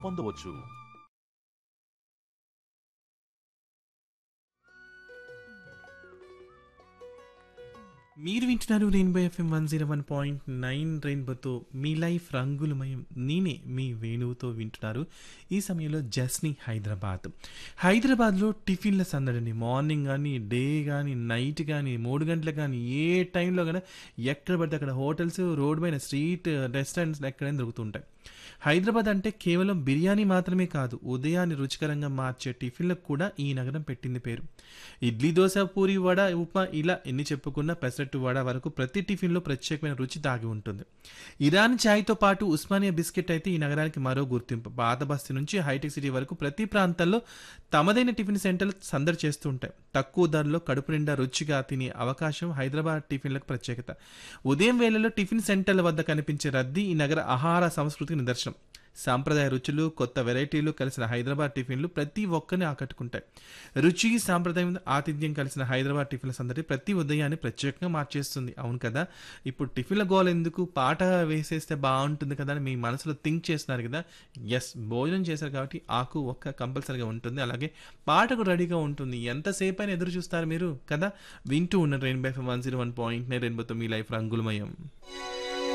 పొందవచ్చు మీరు వింటున్నారు rainbow FM one zero one point nine రెయిన్బోతో మీ లైఫ్ రంగులమయం నేనే మీ వేణువుతో వింటున్నారు ఈ సమయంలో జస్ని హైదరాబాద్ హైదరాబాద్లో టిఫిన్ల సందడిని మార్నింగ్ కానీ డే కానీ నైట్ కానీ మూడు గంటలకు కానీ ఏ టైంలో కానీ ఎక్కడ పడితే అక్కడ హోటల్స్ రోడ్ పైన స్ట్రీట్ రెస్టారెంట్స్ ఎక్కడైనా దొరుకుతుంటాయి హైదరాబాద్ అంటే కేవలం బిర్యానీ మాత్రమే కాదు ఉదయాన్ని రుచికరంగా మార్చే టిఫిన్లకు కూడా ఈ నగరం పెట్టింది పేరు ఇడ్లీ దోశ పూరి వడ ఉప్మా ఇలా ఎన్ని చెప్పుకున్నా పెసరట్టు వడ వరకు ప్రతి టిఫిన్లో ప్రత్యేకమైన రుచి దాగి ఉంటుంది ఇరాన్ ఛాయ్తో పాటు ఉస్మానియా బిస్కెట్ అయితే ఈ నగరానికి మరో గుర్తింపు పాత బస్తీ నుంచి హైటెక్ సిటీ వరకు ప్రతి ప్రాంతాల్లో తమదైన టిఫిన్ సెంటర్లు సందడి చేస్తూ ఉంటాయి తక్కువ ధరలో కడుపు నిండా రుచిగా తినే అవకాశం హైదరాబాద్ టిఫిన్లకు ప్రత్యేకత ఉదయం వేళలో టిఫిన్ సెంటర్ల వద్ద కనిపించే రద్దీ ఈ నగర ఆహార సంస్కృతికి నిదర్శనం సాంప్రదాయ రుచులు కొత్త వెరైటీలు కలిసిన హైదరాబాద్ టిఫిన్లు ప్రతి ఒక్కరిని ఆకట్టుకుంటాయి రుచి సాంప్రదాయం ఆతిథ్యం కలిసిన హైదరాబాద్ టిఫిన్ల సందడి ప్రతి ఉదయాన్ని ప్రత్యేకంగా మార్చేస్తుంది అవును కదా ఇప్పుడు టిఫిన్ల గోల్ ఎందుకు పాట వేసేస్తే బాగుంటుంది కదా అని మీ మనసులో థింక్ చేస్తున్నారు కదా ఎస్ భోజనం చేశారు కాబట్టి ఆకు ఒక్క కంపల్సరీగా ఉంటుంది అలాగే పాట కూడా రెడీగా ఉంటుంది ఎంతసేపు అయినా ఎదురు చూస్తారు మీరు కదా వింటూ ఉన్న rainbow FM one zero one point nine రెయిన్బోతో మీ లైఫ్ రంగులమయం